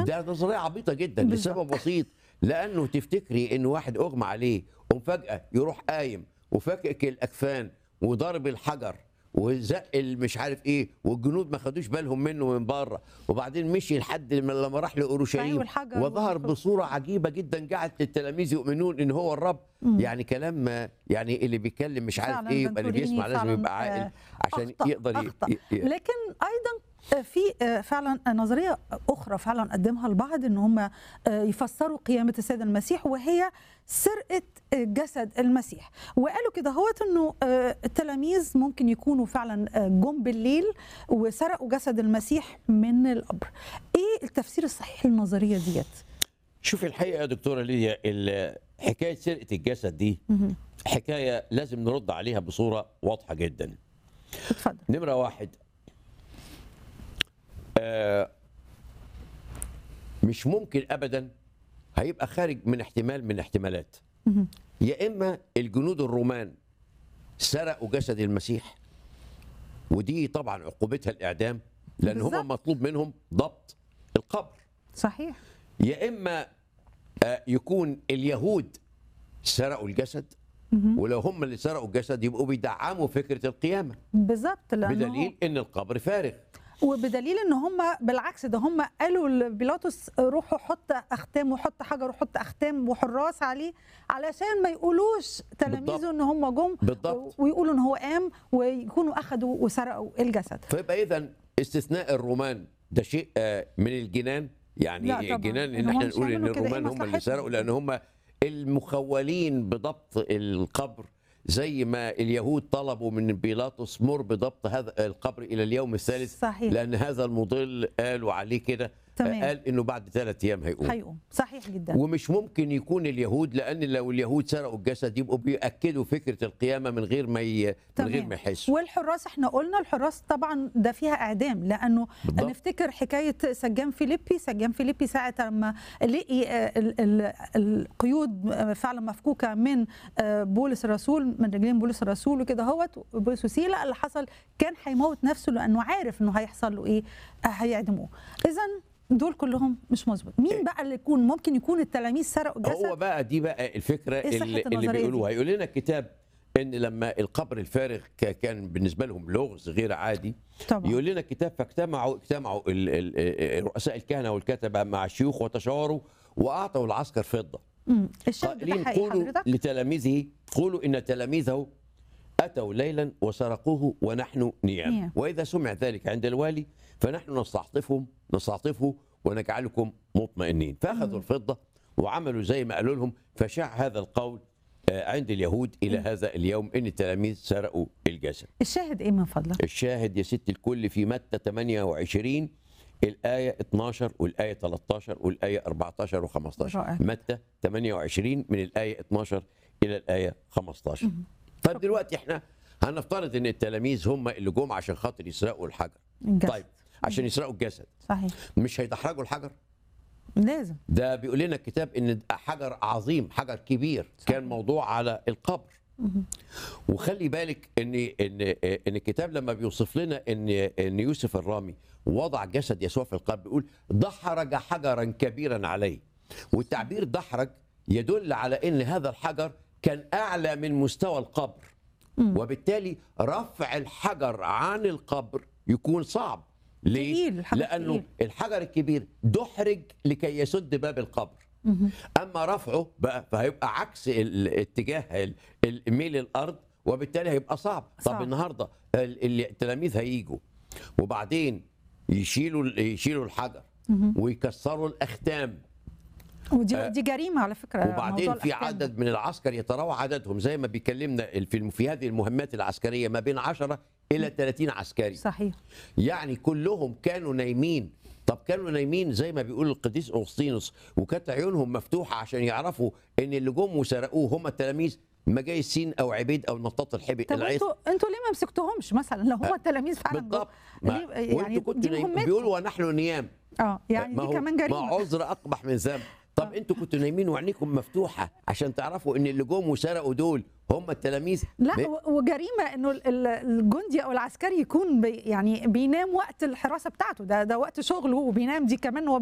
ده نظريه عبيطه جدا بالظبط. لسبب بسيط لانه تفتكري ان واحد اغمى عليه وفجاه يروح قايم وفكك الاكفان وضرب الحجر وزق مش عارف ايه والجنود ما خدوش بالهم منه من بره وبعدين مشي لحد لما لما راح صحيح، لاورشليم والحجر وظهر والحجر. بصوره عجيبه جدا جعلت التلاميذ يؤمنون ان هو الرب يعني كلام ما- يعني اللي بيتكلم مش عارف فعلاً ايه يبقى اللي فانتوريني بيسمع لازم فعلاً، يبقى عاقل آه، عشان أخطأ- يقدر ي- أخطأ. ي- ي- لكن ايضا في آه، فعلا نظريه اخرى فعلا قدمها البعض ان هم آه، يفسروا قيامه السيد المسيح وهي سرقه آه، جسد المسيح وقالوا كده هوت انه آه، التلاميذ ممكن يكونوا فعلا آه، جم بالليل وسرقوا جسد المسيح من القبر ايه التفسير الصحيح للنظريه ديت شوف الحقيقه يا دكتوره ليديا ال- حكايه سرقه الجسد دي مهم. حكايه لازم نرد عليها بصوره واضحه جدا اتفضل نمره واحد آه مش ممكن ابدا هيبقى خارج من احتمال من احتمالات مهم. يا اما الجنود الرومان سرقوا جسد المسيح ودي طبعا عقوبتها الاعدام لان بالظبط. هم مطلوب منهم ضبط القبر صحيح يا اما آه، يكون اليهود سرقوا الجسد مهم. ولو هم اللي سرقوا الجسد يبقوا بيدعموا فكره القيامه بالظبط لأنه بدليل ان القبر فارغ وبدليل ان هم بالعكس ده هم قالوا لبيلاطس روحوا حط اختام وحط حجر وحط اختام وحراس عليه علشان ما يقولوش بالضبط. تلاميذه ان هم جم بالضبط. ويقولوا ان هو قام ويكونوا اخذوا وسرقوا الجسد فيبقى اذا استثناء الرومان ده شيء آه، من الجنان يعني لا طبعاً. الجنان إن ان هم احنا مش نقول ان هيعملوا كده، إيه الرومان هم اللي مصلحتهم؟ سرقوا لان هم المخولين بضبط القبر زي ما اليهود طلبوا من بيلاطس مر بضبط هذا القبر الى اليوم الثالث صحيح. لان هذا المضل قالوا عليه كده تمام. قال انه بعد ثلاث ايام هيقوم هيقوم صحيح جدا ومش ممكن يكون اليهود لان لو اليهود سرقوا الجسد يبقوا بياكدوا فكره القيامه من غير ما ي... من تمام. غير ما يحسوا والحراس احنا قلنا الحراس طبعا ده فيها اعدام لانه بالضبط. نفتكر حكايه سجان فيليبي سجان فيليبي ساعه لما لقي آه، ال- ال- القيود آه، فعلا مفكوكه من آه، بولس الرسول من رجلين بولس الرسول وكده هوت بولس وسيله اللي حصل كان هيموت نفسه لانه عارف انه هيحصل له ايه آه، هيعدموه اذا دول كلهم مش مظبوط مين بقى اللي يكون ممكن يكون التلاميذ سرقوا الجسد هو بقى دي بقى الفكره إيه صحة اللي, اللي النظرية دي؟ بيقولوها يقول لنا الكتاب ان لما القبر الفارغ ك- كان بالنسبه لهم لغز غير عادي طبعا يقول لنا الكتاب فاجتمعوا اجتمعوا ال- ال- رؤساء الكهنه والكتبه مع الشيوخ وتشاوروا واعطوا العسكر فضه مم. الشاهد ده قائلين حقيقي قولوا حضرتك لتلاميذه قولوا ان تلاميذه اتوا ليلا وسرقوه ونحن نيام نيام. واذا سمع ذلك عند الوالي فنحن نستعطفهم نستعطفه ونجعلكم مطمئنين فاخذوا الفضه وعملوا زي ما قالوا لهم فشاع هذا القول آه، عند اليهود الى هذا اليوم ان التلاميذ سرقوا الجسد الشاهد ايه من فضلك الشاهد يا ست الكل في متى 28 الآية 12 والآية 13 والآية 14 و15 رائع. متى 28 من الآية 12 إلى الآية 15 طيب دلوقتي احنا هنفترض ان التلاميذ هم اللي جم عشان خاطر يسرقوا الحجر الجسد. طيب عشان يسرقوا الجسد صحيح مش هيدحرجوا الحجر لازم ده بيقول لنا الكتاب ان حجر عظيم حجر كبير كان موضوع على القبر وخلي بالك ان ان ان الكتاب لما بيوصف لنا ان ان يوسف الرامي وضع جسد يسوع في القبر بيقول دحرج حجرا كبيرا عليه والتعبير دحرج يدل على ان هذا الحجر كان اعلى من مستوى القبر وبالتالي رفع الحجر عن القبر يكون صعب ليه؟ تقيل، الحجر لانه تقيل. الحجر الكبير دحرج لكي يسد باب القبر اما رفعه بقى فهيبقى عكس ال- اتجاه ال- الميل الارض وبالتالي هيبقى صعب صعب. طب النهارده ال- ال- التلاميذ هيجوا وبعدين يشيلوا ال- يشيلوا الحجر ويكسروا الاختام ودي دي جريمه على فكره وبعدين موضوع في الأحكام. عدد من العسكر يتراوح عددهم زي ما بيكلمنا في في هذه المهمات العسكريه ما بين 10 الى 30 عسكري صحيح يعني كلهم كانوا نايمين طب كانوا نايمين زي ما بيقول القديس اغسطينوس وكانت عيونهم مفتوحه عشان يعرفوا ان اللي جم وسرقوه هم التلاميذ مجايسين او عبيد او نطاط الحبق طب العيس انتوا انتوا ليه ما مسكتوهمش مثلا لو هم التلاميذ فعلا جم؟ بالضبط ليه- ما يعني وانتوا كنتوا دي نايمين مهمتكم. بيقولوا ونحن نيام اه يعني ما دي هو كمان ما جريمه عذر اقبح من ذنب طب انتوا كنتوا نايمين وعينيكم مفتوحه عشان تعرفوا ان اللي جم وسرقوا دول هم التلاميذ لا ب- و- وجريمه انه ال- ال- الجندي او العسكري يكون بي يعني بينام وقت الحراسه بتاعته ده ده وقت شغله وبينام دي كمان هو